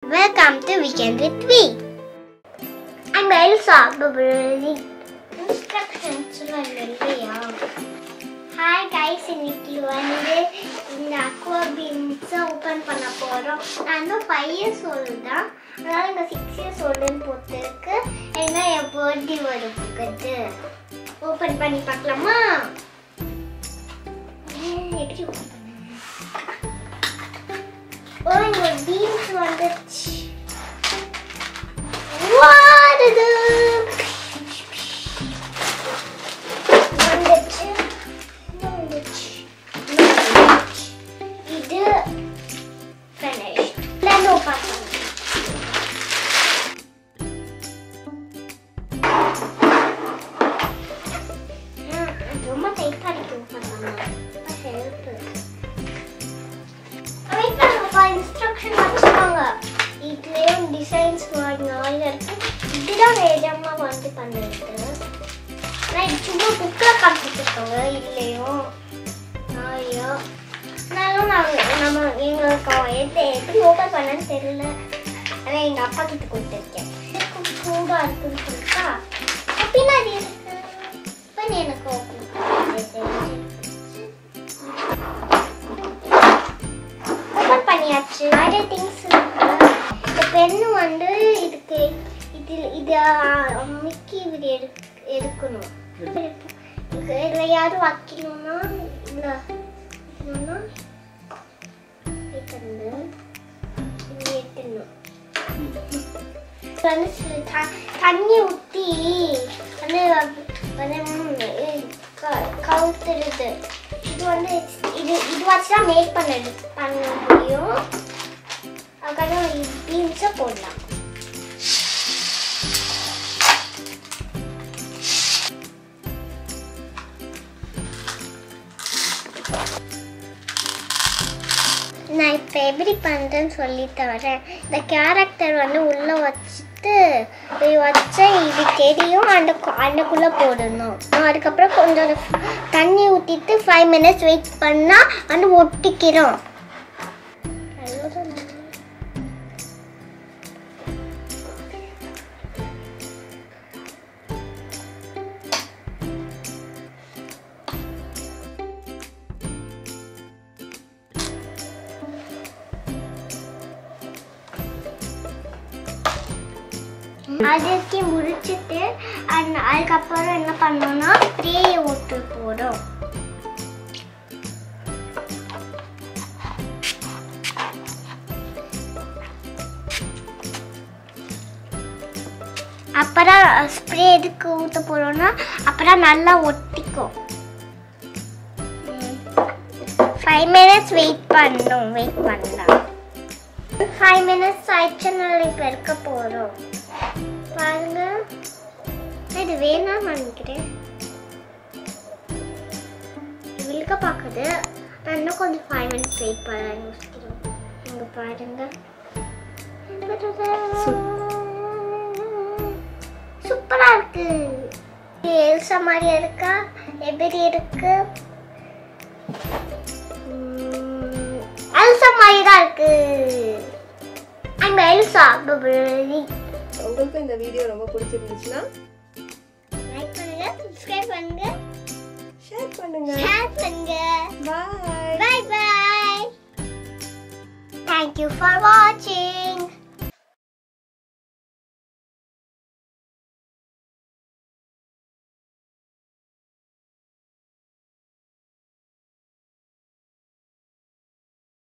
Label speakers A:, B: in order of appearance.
A: Welcome to Weekend with Me. I'm Elsa, Babari. Instructions இல்லையா hi guys இன்னைக்கு வந்து இந்த அக்வா பீன்ஸை ஓப்பன் பண்ண போகிறோம் நான் இன்னும் ஃபைவ் இயர்ஸ் ஓல்டு தான் அதனால இங்கே சிக்ஸ் இயர்ஸ் ஓல்டுன்னு போட்டுருக்கு ஏன்னா என் பர்த்டே வரும் பக்கத்து ஓப்பன் பண்ணி பார்க்கலாமா ஏய், எப்படி open பண்ண? ஓ இங்க ஒரு பீன்ஸ் வந்துச்சு What is it? வந்துச்சு இன்னும் வந்துச்சு இன்னும் வந்துச்சு. இது finished. Then open பண்ணு. ம், இது ரொம்ப டைட்டா இருக்கு open பண்ண. ரொம்ப help. வெயிட் பண்ணுங்கப்பா இன்ஸ்ட்ரக்ஷன் வச்சுக்கோங்க இதுலேயும் டிசைன்ஸ் நிறைய இருக்கு இதுதான் வேகமாக வந்து பண்ணிருக்கு நான் இது சும்மா புக்கில் காமிச்சிருக்கோங்க இல்லையும் நிறைய ஆனாலும் நாங்கள் நம்ம எங்களுக்கு அவன் எது எப்படி ஓப்பன் பண்ணன்னு தெரியல ஆனால் எங்கள் அப்பா கிட்ட கொடுத்துருக்கேன் இதுக்கு சூடாக இருக்குன்னு சொல்லிட்டா பின்னாடி இருக்கு இப்போ நீ எனக்கு ஓப்பன் பண்ண ஓப்பன் பண்ணியாச்சு நிறைய திங்ஸ் இருக்கு இந்த பென்னு வந்து இதுக்கு இது இது அமுக்கி இப்படி எடு எடுக்கணும் இது இதில் யாரும் வைக்கணும்னா இல்லை வைக்கணும்னா வைக்கிறது இப்படி எடுத்துடணும் இது வந்து சி- த- தண்ணி ஊற்றி வந்து வந்து ம், க- கவுத்துருது இது வந்து இது இது வச்சு தான் மேக் பண்ண பண்ண முடியும் அதுக்காக பீன்ஸை போடலாம் நான் இப்போ எப்படி பண்ணுறேன்னு சொல்லி தரேன் இந்த கேரக்டர் வந்து உள்ளே வச்சுட்டு இப்படி வச்சா இது தெரியும் அந்த அன்னைக்குள்ளே போடணும் அதுக்கப்புறம் கொஞ்சம் தண்ணி ஊற்றிட்டு ஃபைவ் மினிட்ஸ் வெயிட் பண்ணால் வந்து ஒட்டிக்கிறோம் அதுக்கு முடிச்சிட்டு அந்த அதுக்கப்புறம் என்ன பண்ணோம்னா ஸ்ப்ரேயை ஊற்று போகிறோம் அப்புறம் ஸ்ப்ரே எதுக்கு ஊற்ற போகிறோம்னா அப்புறம் நல்லா ஒட்டிக்கும் ஃபைவ் மினிட்ஸ் வெயிட் பண்ணணும் வெயிட் பண்ணலாம் ஃபைவ் மினிட்ஸ் ஆயிடுச்சு நான் இப்போ இருக்க போகிறோம் பாருங்க நான் இது வேணாம் நினைக்கிறேன் இவளுக்க பார்க்குது நான் இன்னும் கொஞ்சம் ஃபைவ் மினிட்ஸ் வெயிட் பண்ண யோசிக்கிறோம் இங்கே பாருங்க சூப்பராக இருக்கு இது எல்சா மாதிரியா இருக்கா எப்படி இருக்கு உம், எல்சா மாதிரி தான் இருக்கு I'm Elsa, Babari.
B: உங்களுக்கு இந்த வீடியோ ரொம்ப பிடிச்சிருந்துச்சுன்னா
A: லைக் பண்ணுங்க சப்ஸ்கிரைப் பண்ணுங்க
B: ஷேர் பண்ணுங்க
A: ஷேர் பண்ணுங்க
B: bye
A: bye bye thank you for வாட்சிங்